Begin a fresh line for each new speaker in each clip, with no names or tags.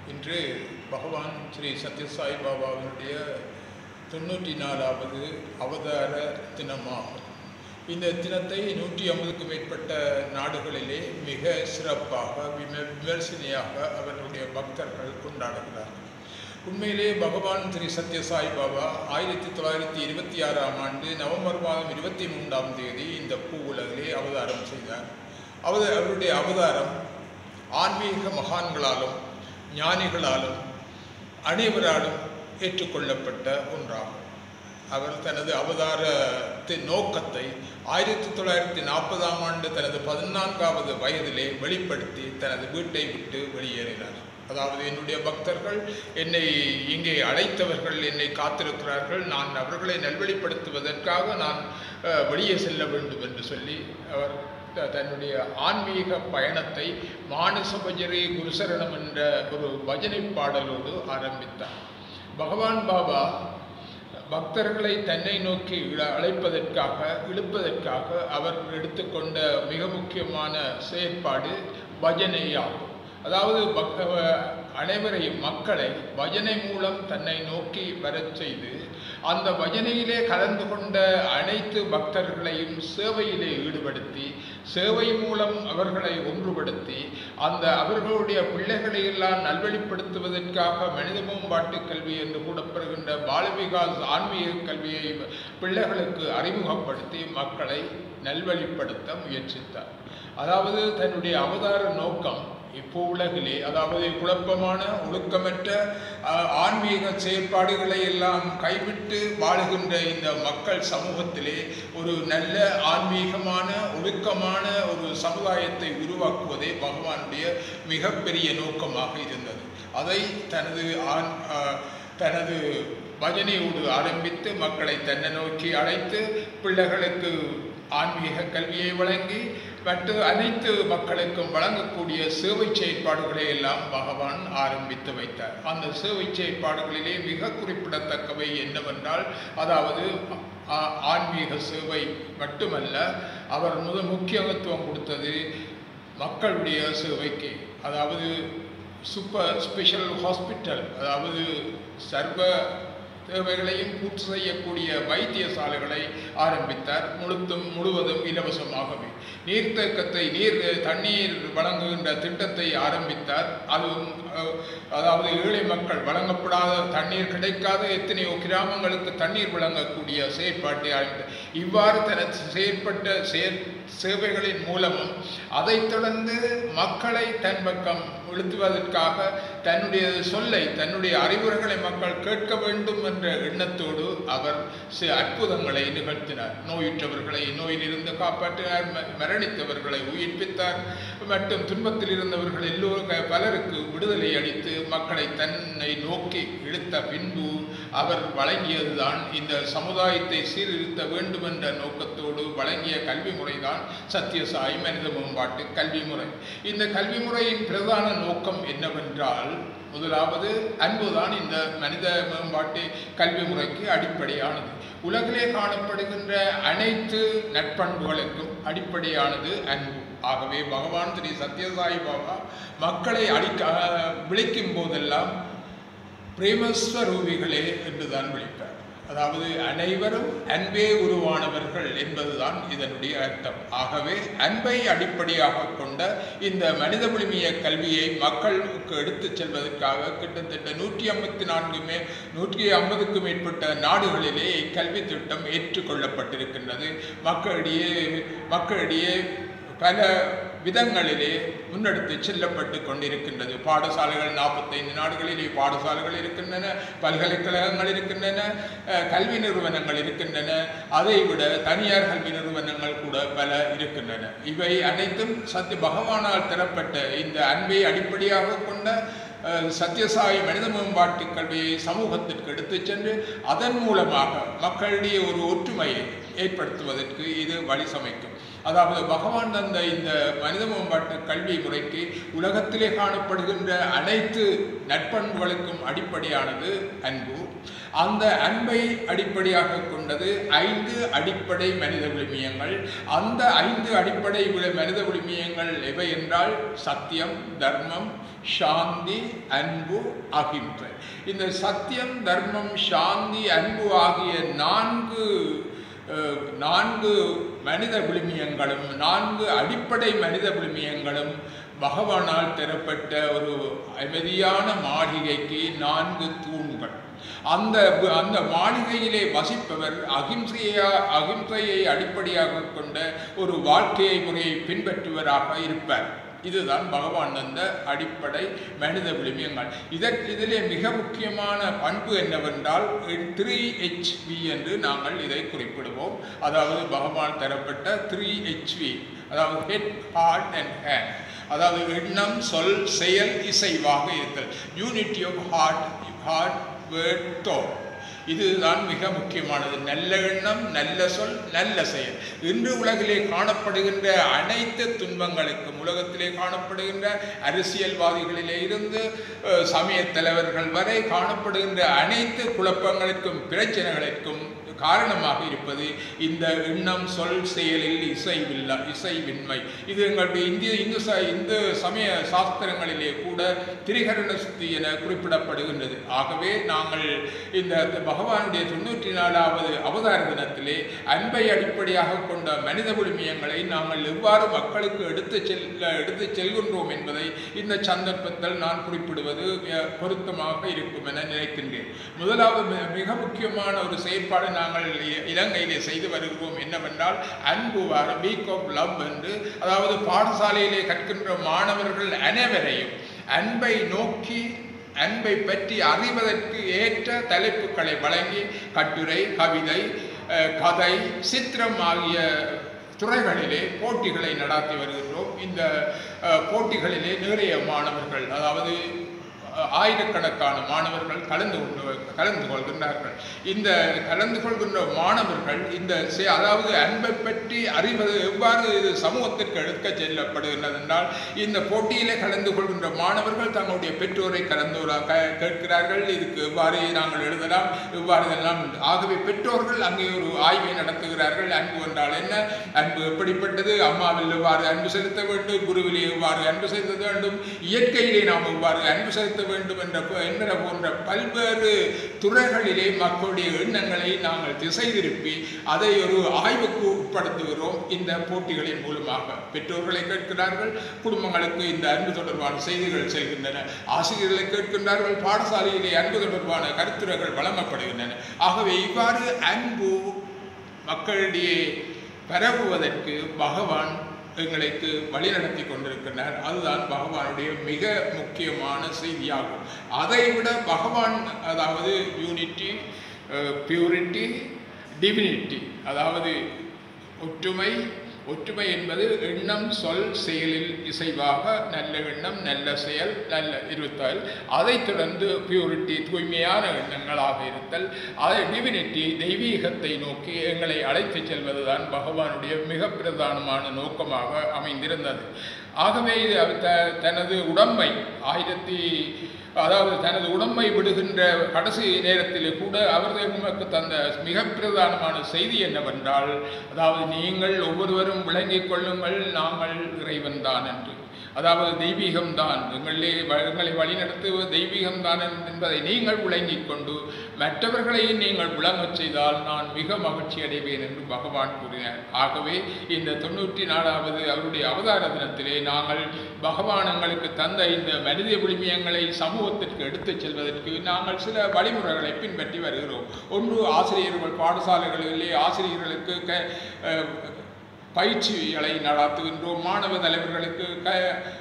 இன்று பகவான் ஸ்ரீ சத்யசாய் பாபாவினுடைய தொண்ணூற்றி நாலாவது அவதார தினமாகும் இந்த தினத்தை நூற்றி ஐம்பதுக்கும் மேற்பட்ட நாடுகளிலே மிக சிறப்பாக விம விமர்சனையாக அவர்களுடைய பக்தர்கள் கொண்டாடுகிறார்கள் உண்மையிலே பகவான் ஸ்ரீ சத்யசாய் பாபா ஆயிரத்தி தொள்ளாயிரத்தி இருபத்தி ஆறாம் ஆண்டு நவம்பர் மாதம் இருபத்தி மூன்றாம் தேதி இந்த பூ உலகிலே அவதாரம் செய்தார் அவத அவருடைய அவதாரம் ஆன்மீக மகான்களாலும் ஞானிகளாலும் அனைவராலும் ஏற்றுக்கொள்ளப்பட்ட ஒன்றாகும் அவர் தனது அவதாரத்தின் நோக்கத்தை ஆயிரத்தி தொள்ளாயிரத்தி நாற்பதாம் ஆண்டு தனது பதினான்காவது வயதிலே வெளிப்படுத்தி தனது வீட்டை விட்டு வெளியேறினார் அதாவது என்னுடைய பக்தர்கள் என்னை இங்கே அழைத்தவர்கள் என்னை காத்திருக்கிறார்கள் நான் அவர்களை நல்வழிப்படுத்துவதற்காக நான் அஹ், வெளியே செல்ல வேண்டும் என்று சொல்லி அவர் த- தன்னுடைய ஆன்மீக பயணத்தை மானசபஜரே குருசரணம் என்ற ஒரு பஜனை பாடலோடு ஆரம்பித்தார் பகவான் பாபா பக்தர்களை தன்னை நோக்கி இழ- அழைப்பதற்காக இழுப்பதற்காக அவர் எடுத்துக்கொண்ட மிக முக்கியமான செயற்பாடு பஜனையாகும் அதாவது பக் அனைவரையும் மக்களை பஜனை மூலம் தன்னை நோக்கி வரச் செய்து அந்த பஜனையிலே கலந்து கொண்ட அனைத்து பக்தர்களையும் சேவையிலே ஈடுபடுத்தி சேவை மூலம் அவர்களை ஒன்றுபடுத்தி அந்த அவர்களுடைய பிள்ளைகளை எல்லாம் நல்வழிப்படுத்துவதற்காக மனித மேம்பாட்டு கல்வி என்று கூடப்படுகின்ற பாலவிகாஸ் ஆன்மீக கல்வியை பிள்ளைகளுக்கு அறிமுகப்படுத்தி மக்களை நல்வழிப்படுத்த முயற்சித்தார் அதாவது தன்னுடைய அவதார நோக்கம் இப்போ உலகிலே அதாவது குழப்பமான ஒழுக்கமற்ற அஹ், ஆன்மீக செயற்பாடுகளை எல்லாம் கைவிட்டு வாழுகின்ற இந்த மக்கள் சமூகத்திலே ஒரு நல்ல ஆன்மீகமான ஒழுக்கமான ஒரு சமுதாயத்தை உருவாக்குவதே பகவானுடைய மிகப்பெரிய நோக்கமாக இருந்தது அதை தனது ஆண் அஹ், தனது பஜனையோடு ஆரம்பித்து மக்களை தன்னை நோக்கி அழைத்து பிள்ளைகளுக்கு ஆன்மீக கல்வியை வழங்கி மற்ற அனைத்து மக்களுக்கும் வழங்கக்கூடிய சேவை செயற்பாடுகளை எல்லாம் பகவான் ஆரம்பித்து வைத்தார் அந்த சேவை செயற்பாடுகளிலே மிக குறிப்பிடத்தக்கவை என்னவென்றால் அதாவது ஆ- ஆன்மீக சேவை மட்டுமல்ல அவர் முத முக்கியத்துவம் கொடுத்தது மக்களுடைய சேவைக்கு அதாவது சூப்பர் ஸ்பெஷல் ஹாஸ்பிட்டல் அதாவது சர்வ தேவைகளையும் பூர்த்தி செய்யக்கூடிய வைத்தியசாலைகளை ஆரம்பித்தார் முழுத்தும் முழுவதும் இலவசமாகவே நீர்த்தேக்கத்தை நீர் தண்ணீர் வழங்குகின்ற திட்டத்தை ஆரம்பித்தார் அதுவும் அஹ், அதாவது ஏழை மக்கள் வழங்கப்படாத தண்ணீர் கிடைக்காத எத்தனையோ கிராமங்களுக்கு தண்ணீர் வழங்கக்கூடிய செயற்பாட்டை ஆரம்பித்தார் இவ்வாறு தனது செயற்பட்ட செயற் சேவைகளின் மூலமும் அதைத் தொடர்ந்து மக்களை தன் பக்கம் இழுத்துவதற்காக தன்னுடைய சொல்லை தன்னுடைய அறிவுரைகளை மக்கள் கேட்க வேண்டும் என்ற எண்ணத்தோடு அவர் சில அற்புதங்களை நிகழ்த்தினார் நோயுற்றவர்களை நோயிலிருந்து காப்பாற்றினார் ம- மரணித்தவர்களை உயிர்ப்பித்தார் மற்றும் துன்பத்தில் இருந்தவர்கள் எல்லோரும் பலருக்கு விடுதலை அளித்து மக்களை தன்னை நோக்கி இழுத்த பின்பு அவர் வழங்கியதுதான் இந்த சமுதாயத்தை சீர்திருத்த வேண்டும் என்ற நோக்கத்தோடு வழங்கிய கல்வி முறைதான் சத்தியசாய் மனித மேம்பாட்டு கல்வி முறை இந்த கல்வி முறையின் பிரதான நோக்கம் என்னவென்றால் முதலாவது அன்புதான் இந்த மனித மேம்பாட்டு கல்வி முறைக்கு அடிப்படையானது உலகிலே காணப்படுகின்ற அனைத்து நற்பண்புகளுக்கும் அடிப்படையானது அன்பு ஆகவே பகவான் ஸ்ரீ சத்யசாய் பாபா மக்களை அடிக்க விളിக்கும் போதெல்லாம் பிரேமஸ்வரூபிகளே என்றுதான் விழிப்பார் அதாவது அனைவரும் அன்பே உருவானவர்கள் என்பதுதான் இதனுடைய அர்த்தம் ஆகவே அன்பை அடிப்படையாக கொண்ட இந்த மனித விழுமிய கல்வியை மக்களுக்கு எடுத்துச் செல்வதற்காக கிட்டத்தட்ட நூற்றி ஐம்பத்தி நான்கு மே நூற்றி ஐம்பதுக்கும் மேற்பட்ட நாடுகளிலே இக்கல்வி திட்டம் ஏற்றுக்கொள்ளப்பட்டிருக்கின்றது மக்களிடையே மக்களிடையே பல விதங்களிலே முன்னெடுத்து செல்லப்பட்டு கொண்டிருக்கின்றது பாடசாலைகள் நாற்பத்தைந்து நாடுகளிலே பாடசாலைகள் இருக்கின்றன பல்கலைக்கழகங்கள் இருக்கின்றன அஹ், கல்வி நிறுவனங்கள் இருக்கின்றன அதைவிட தனியார் கல்வி நிறுவனங்கள் கூட பல இருக்கின்றன இவை அனைத்தும் சத்திய பகவானால் தரப்பட்ட இந்த அன்பை அடிப்படையாக கொண்ட அஹ், சத்யசாய் மனித மேம்பாட்டு கல்வியை சமூகத்திற்கு எடுத்துச் சென்று அதன் மூலமாக மக்களிடையே ஒரு ஒற்றுமையை ஏற்படுத்துவதற்கு இது வழி சமைக்கும் அதாவது பகவான் தந்த இந்த மனித மேம்பாட்டு கல்வி முறைக்கு உலகத்திலே காணப்படுகின்ற அனைத்து நற்பண்புகளுக்கும் அடிப்படையானது அன்பு அந்த அன்பை அடிப்படையாக கொண்டது ஐந்து அடிப்படை மனித விழுமியங்கள் அந்த ஐந்து அடிப்படை வி- மனித விழுமியங்கள் எவை என்றால் சத்தியம் தர்மம் சாந்தி அன்பு அகிம்சை இந்த சத்தியம் தர்மம் சாந்தி அன்பு ஆகிய நான்கு அஹ், நான்கு மனித விழுமியங்களும் நான்கு அடிப்படை மனித விழுமியங்களும் பகவானால் தரப்பட்ட ஒரு அமைதியான மாளிகைக்கு நான்கு தூண்கள் அந்த அந்த மாளிகையிலே வசிப்பவர் அகிம்சையா அகிம்சையை அடிப்படையாக கொண்ட ஒரு வாழ்க்கை முறையை பின்பற்றுவராக இருப்பார் இதுதான் பகவான் தந்த அடிப்படை மனித விழுமியங்கள் இதற்கு இதிலே மிக முக்கியமான பண்பு என்னவென்றால் த்ரீ ஹெச்வி என்று நாங்கள் இதை குறிப்பிடுவோம் அதாவது பகவான் தரப்பட்ட த்ரீ ஹெச்வி அதாவது ஹெட் ஹார்ட் அண்ட் ஹேண்ட் அதாவது எண்ணம் சொல் செயல் இசைவாக இருத்தல் unity of heart heart word thought இதுதான் மிக முக்கியமானது நல்ல எண்ணம் நல்ல சொல் நல்ல செயல் இன்று உலகிலே காணப்படுகின்ற அனைத்து துன்பங்களுக்கும் உலகத்திலே காணப்படுகின்ற அரசியல்வாதிகளிலே இருந்து அஹ், சமயத் தலைவர்கள் வரை காணப்படுகின்ற அனைத்து குழப்பங்களுக்கும் பிரச்சனைகளுக்கும் காரணமாக இருப்பது இந்த எண்ணம் சொல் செயலில் இசைவில்ல இசைவின்மை இது எங்களுடைய இந்திய இந்து ச இந்து சமய சாஸ்திரங்களிலே கூட திரிகரண சுத்தி என குறிப்பிடப்படுகின்றது ஆகவே நாங்கள் இந்த பகவானுடைய தொண்ணூற்றி நாலாவது அவதார தினத்திலே அன்பை அடிப்படையாக கொண்ட மனித விழுமியங்களை நாங்கள் எவ்வாறு மக்களுக்கு எடுத்து செல்ல எடுத்து செல்கின்றோம் என்பதை இந்த சந்தர்ப்பத்தில் நான் குறிப்பிடுவது அஹ், பொருத்தமாக இருக்கும் என நினைக்கின்றேன் முதலாவது மி- மிக முக்கியமான ஒரு செயற்பாடு நாங்கள் இ- இலங்கையிலே செய்து வருகிறோம் என்னவென்றால் அன்பு வார வீக் ஆஃப் லவ் என்று அதாவது பாடசாலையிலே கற்கின்ற மாணவர்கள் அனைவரையும் அன்பை நோக்கி அன்பை பற்றி அறிவதற்கு ஏற்ற தலைப்புகளை வழங்கி கட்டுரை கவிதை அஹ், கதை சித்திரம் ஆகிய துறைகளிலே போட்டிகளை நடத்தி வருகின்றோம் இந்த அஹ், போட்டிகளிலே நிறைய மாணவர்கள் அதாவது அஹ், ஆயிரக்கணக்கான மாணவர்கள் கலந்து கொண்டு கலந்து கொள்கின்றார்கள் இந்த கலந்து கொள்கின்ற மாணவர்கள் இந்த செ- அதாவது அன்பை பற்றி அறிவது எவ்வாறு இது சமூகத்திற்கு எடுக்க செல்லப்படுகின்றது என்றால் இந்த போட்டியிலே கலந்து கொள்கின்ற மாணவர்கள் தங்களுடைய பெற்றோரை கலந்து க- கேட்கிறார்கள் இதுக்கு எவ்வாறு நாங்கள் எழுதலாம் எவ்வாறு இதெல்லாம் உண்டு. ஆகவே பெற்றோர்கள் அங்கே ஒரு ஆய்வை நடத்துகிறார்கள் அன்பு என்றால் என்ன அன்பு எப்படிப்பட்டது அம்மாவில் எவ்வாறு அன்பு செலுத்த வேண்டும் குருவிலே எவ்வாறு அன்பு செலுத்த வேண்டும் இயற்கையிலே நாம் எவ்வாறு அன்பு செலுத்த வேண்டும் என்ற ப- என்கிற போன்ற பல்வேறு துறைகளிலே மக்களுடைய எண்ணங்களை நாங்கள் திசை திருப்பி அதை ஒரு ஆய்வுக்கு உட்படுத்துகிறோம் இந்த போட்டிகளின் மூலமாக பெற்றோர்களை கேட்கிறார்கள் குடும்பங்களுக்கு இந்த அன்பு தொடர்பான செய்திகள் செல்கின்றன ஆசிரியர்களை கேட்கின்றார்கள் பாடசாலையிலே அன்பு தொடர்பான கருத்துரைகள் வழங்கப்படுகின்றன ஆகவே இவ்வாறு அன்பு மக்களிடையே பரவுவதற்கு பகவான் எங்களுக்கு வழிநடத்தி கொண்டிருக்கிறார் அதுதான் பகவானுடைய மிக முக்கியமான செய்தியாகும் அதை விட பகவான் அதாவது யூனிட்டி பியூரிட்டி டிவினிட்டி அதாவது ஒற்றுமை ஒற்றுமை என்பது எண்ணம் சொல் செயலில் இசைவாக நல்ல எண்ணம் நல்ல செயல் நல்ல இருத்தல் அதைத் தொடர்ந்து பியூரிட்டி தூய்மையான எண்ணங்களாக இருத்தல் அதை டிவினிட்டி தெய்வீகத்தை நோக்கி எங்களை அழைத்துச் செல்வதுதான் பகவானுடைய மிக பிரதானமான நோக்கமாக அமைந்திருந்தது ஆகவே இது அவர் த- தனது உடம்பை ஆயிரத்தி அதாவது தனது உடம்பை விடுகின்ற கடைசி நேரத்திலே கூட அவர் நமக்கு தந்த மிக பிரதானமான செய்தி என்னவென்றால் அதாவது நீங்கள் ஒவ்வொருவரும் விளங்கிக் கொள்ளுங்கள் நாங்கள் இறைவன் தான் என்று அதாவது தெய்வீகம்தான் எங்களே வ- எங்களை வழிநடத்துவது தெய்வீகம்தான் என்பதை நீங்கள் விளங்கிக் கொண்டு மற்றவர்களையும் நீங்கள் விளங்கச் செய்தால் நான் மிக மகிழ்ச்சி அடைவேன் என்று பகவான் கூறினார் ஆகவே இந்த தொண்ணூற்றி நாலாவது அவருடைய அவதார தினத்திலே நாங்கள் பகவான் எங்களுக்கு தந்த இந்த மனித விழுமியங்களை சமூகத்திற்கு எடுத்துச் செல்வதற்கு நாங்கள் சில வழிமுறைகளை பின்பற்றி வருகிறோம் ஒன்று ஆசிரியர்கள் பாடசாலைகளிலே ஆசிரியர்களுக்கு க அஹ், பயிற்சிகளை நடத்துகின்றோம் மாணவ தலைவர்களுக்கு க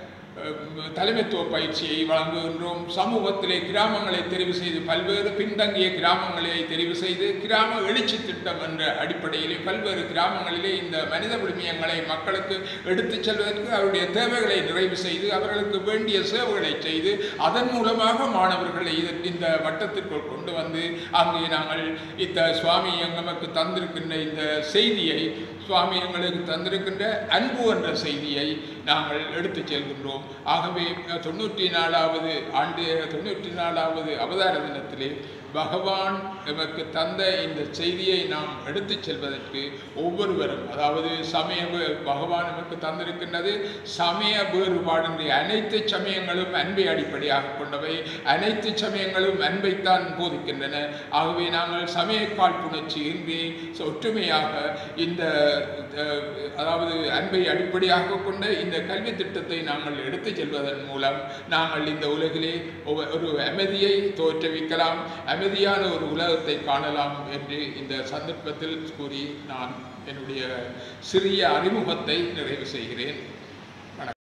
அஹ், தலைமைத்துவ பயிற்சியை வழங்குகின்றோம் சமூகத்திலே கிராமங்களை தெரிவு செய்து பல்வேறு பின்தங்கிய கிராமங்களை தெரிவு செய்து கிராம எழுச்சி திட்டம் என்ற அடிப்படையிலே பல்வேறு கிராமங்களிலே இந்த மனித விழுமியங்களை மக்களுக்கு எடுத்துச் செல்வதற்கு அவருடைய தேவைகளை நிறைவு செய்து அவர்களுக்கு வேண்டிய சேவைகளை செய்து அதன் மூலமாக மாணவர்களை இது- இந்த வட்டத்திற்குள் கொண்டு வந்து அங்கே நாங்கள் இந்த சுவாமி எங்களுக்கு தந்திருக்கின்ற இந்த செய்தியை சுவாமி எங்களுக்கு தந்திருக்கின்ற அன்பு என்ற செய்தியை நாங்கள் எடுத்துச் செல்கின்றோம் ஆகவே தொண்ணூற்றி நாலாவது ஆண்டு தொண்ணூற்றி நாலாவது அவதார தினத்திலே பகவான் எமக்கு தந்த இந்த செய்தியை நாம் எடுத்துச் செல்வதற்கு ஒவ்வொருவரும் அதாவது சமய வே- பகவான் நமக்கு தந்திருக்கின்றது சமய வேறுபாடின்றி அனைத்து சமயங்களும் அன்பை அடிப்படையாக கொண்டவை அனைத்து சமயங்களும் அன்பைத்தான் போதிக்கின்றன ஆகவே நாங்கள் சமய காழ்ப்புணர்ச்சி இன்றி ஒற்றுமையாக இந்த அஹ், அதாவது அன்பை அடிப்படையாக கொண்ட இந்த கல்வி திட்டத்தை நாங்கள் எடுத்துச் செல்வதன் மூலம் நாங்கள் இந்த உலகிலே ஒவ்வொ- ஒரு அமைதியை தோற்றுவிக்கலாம் அமைதியான ஒரு உலகத்தை காணலாம் என்று இந்த சந்தர்ப்பத்தில் கூறி நான் என்னுடைய சிறிய அறிமுகத்தை நிறைவு செய்கிறேன்